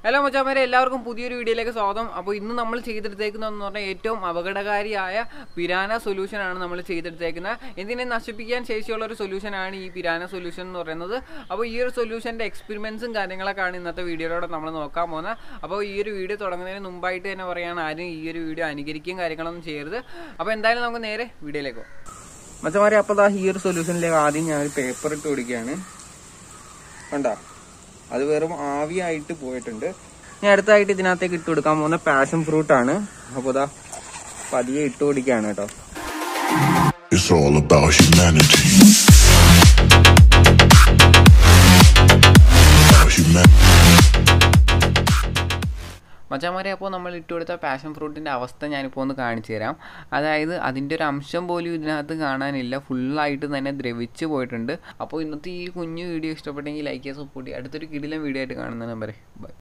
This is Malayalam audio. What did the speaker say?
ഹലോ മച്ചാമാരെ എല്ലാവർക്കും പുതിയൊരു വീഡിയോയിലേക്ക് സ്വാഗതം അപ്പോൾ ഇന്ന് നമ്മൾ ചെയ്തെടുത്തേക്കുന്നതെന്ന് പറഞ്ഞാൽ ഏറ്റവും അപകടകാരിയായ പിരാന സൊല്യൂഷനാണ് നമ്മൾ ചെയ്തെടുത്തേക്കുന്നത് എന്തിനെ നശിപ്പിക്കാൻ ശേഷിയുള്ള ഒരു സൊല്യൂഷനാണ് ഈ പിരാന സൊല്യൂഷൻ എന്ന് പറയുന്നത് അപ്പോൾ ഈ ഒരു സൊല്യൂഷൻ്റെ എക്സ്പെരിമെൻസും കാര്യങ്ങളൊക്കെയാണ് ഇന്നത്തെ വീഡിയോയിലൂടെ നമ്മൾ നോക്കാൻ പോകുന്നത് അപ്പോൾ ഈ ഒരു വീഡിയോ തുടങ്ങുന്നതിന് മുമ്പായിട്ട് തന്നെ പറയുകയാണ് ആരും ഈ ഒരു വീഡിയോ അനുകരിക്കുകയും കാര്യങ്ങളൊന്നും ചെയ്യരുത് അപ്പോൾ എന്തായാലും നമുക്ക് നേരെ വീഡിയോയിലേക്ക് പോകാം മച്ചമാരെ അപ്പോൾ ദാ ഈ ഒരു സൊല്യൂഷനിലേക്ക് ആദ്യം ഞാൻ ഒരു പേപ്പർ ഇട്ട് കൊടുക്കുകയാണ് കണ്ടോ അത് വെറും ആവിയായിട്ട് പോയിട്ടുണ്ട് ഇനി അടുത്തായിട്ട് ഇതിനകത്തേക്ക് ഇട്ട് കൊടുക്കാൻ പോകുന്ന പാഷൻ ഫ്രൂട്ട് ആണ് അപ്പോൾ ഇതാ പതിയെ ഇട്ട് കൊടുക്കുകയാണ് കേട്ടോ It's all about humanity. About humanity. മച്ചാമാരെ അപ്പോൾ നമ്മൾ ഇട്ട് കൊടുത്ത പാഷൻ ഫ്രൂട്ടിൻ്റെ അവസ്ഥ ഞാനിപ്പോൾ ഒന്ന് കാണിച്ചു തരാം അതായത് അതിൻ്റെ ഒരു അംശം പോലും ഇതിനകത്ത് കാണാനില്ല ഫുള്ളായിട്ട് തന്നെ ദ്രവിച്ച് പോയിട്ടുണ്ട് അപ്പോൾ ഇന്നത്തെ ഈ കുഞ്ഞു വീഡിയോ ഇഷ്ടപ്പെട്ടെങ്കിൽ ലൈക്ക് ചെയ്യുക സപ്പോർട്ട് ചെയ്യുക അടുത്തൊരു കിടിലം വീഡിയോ ആയിട്ട് കാണുന്ന നമ്പറേ ബൈ